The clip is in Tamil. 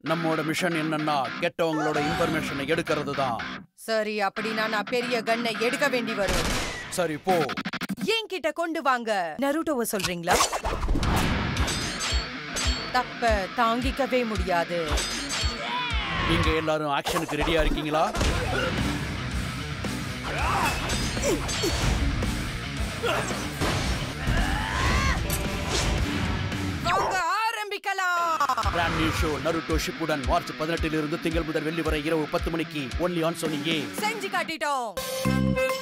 நம்மோட மிஷன் என்னன்னா கெட்டவங்களோட இன்ஃபர்மேஷனை எடுக்கிறது தான் சரி அப்படின்னா நான் பெரிய கன்னை எடுக்க வேண்டி வரும் சரி போ என்கிட்ட கொண்டு வாங்க நருட்டோவை சொல்றீங்களா தப்ப தாங்கிக்கவே முடியாது நீங்க எல்லாரும் ஆக்ஷனுக்கு ரெடியா இருக்கீங்களா வாங்க ஆரம்பிக்கலாம் பிராண்ட் நியூ ஷோ நருட்டோ ஷிப்புடன் மார்ச் பதினெட்டிலிருந்து திங்கள் முதல் வெள்ளி வரை இரவு பத்து மணிக்கு ஒன்லி ஆன் சோனி ஏ செஞ்சு காட்டிட்டோம்